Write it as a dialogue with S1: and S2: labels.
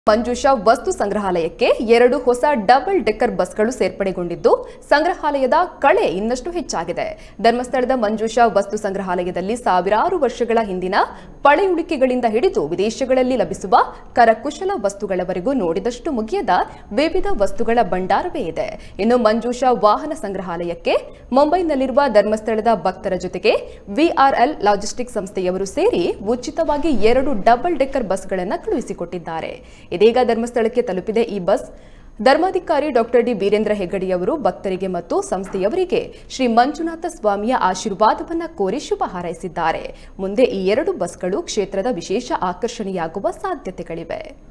S1: ಮಂಜುಷಾ ವಸ್ತು ಸಂಗ್ರಹಾಲಯಕ್ಕೆ ಎರಡು ಹೊಸ ಡಬಲ್ ಡೆಕ್ಕರ್ ಬಸ್ಗಳು ಸೇರ್ಪಡೆಗೊಂಡಿದ್ದು ಸಂಗ್ರಹಾಲಯದ ಕಳೆ ಇನ್ನಷ್ಟು ಹೆಚ್ಚಾಗಿದೆ ಧರ್ಮಸ್ಥಳದ ಮಂಜುಷಾ ವಸ್ತು ಸಂಗ್ರಹಾಲಯದಲ್ಲಿ ಸಾವಿರಾರು ವರ್ಷಗಳ ಹಿಂದಿನ ಪಳೆಯುಳಿಕೆಗಳಿಂದ ಹಿಡಿದು ವಿದೇಶಗಳಲ್ಲಿ ಲಭಿಸುವ ಕರಕುಶಲ ವಸ್ತುಗಳವರೆಗೂ ನೋಡಿದಷ್ಟು ಮುಗಿಯದ ವಿವಿಧ ವಸ್ತುಗಳ ಭಂಡಾರವೇ ಇದೆ ಇನ್ನು ಮಂಜೂಷಾ ವಾಹನ ಸಂಗ್ರಹಾಲಯಕ್ಕೆ ಮುಂಬೈನಲ್ಲಿರುವ ಧರ್ಮಸ್ಥಳದ ಭಕ್ತರ ಜೊತೆಗೆ ವಿಆರ್ಎಲ್ ಲಾಜಿಸ್ಟಿಕ್ ಸಂಸ್ಥೆಯವರು ಸೇರಿ ಉಚಿತವಾಗಿ ಎರಡು ಡಬಲ್ ಡೆಕ್ಕರ್ ಬಸ್ಗಳನ್ನು ಕಳುಹಿಸಿಕೊಟ್ಟಿದ್ದಾರೆ ಇದೀಗ ಧರ್ಮಸ್ಥಳಕ್ಕೆ ತಲುಪಿದೆ ಈ ಬಸ್ ಧರ್ಮಾಧಿಕಾರಿ ಡಾಕ್ಟರ್ ಡಿ ವೀರೇಂದ್ರ ಹೆಗ್ಗಡಿಯವರು ಭಕ್ತರಿಗೆ ಮತ್ತು ಸಂಸ್ಥೆಯವರಿಗೆ ಶ್ರೀ ಮಂಜುನಾಥ ಸ್ವಾಮಿಯ ಆಶೀರ್ವಾದವನ್ನ ಕೋರಿ ಶುಭ ಹಾರೈಸಿದ್ದಾರೆ ಮುಂದೆ ಈ ಎರಡು ಬಸ್ಗಳು ಕ್ಷೇತ್ರದ ವಿಶೇಷ ಆಕರ್ಷಣೆಯಾಗುವ ಸಾಧ್ಯತೆಗಳಿವೆ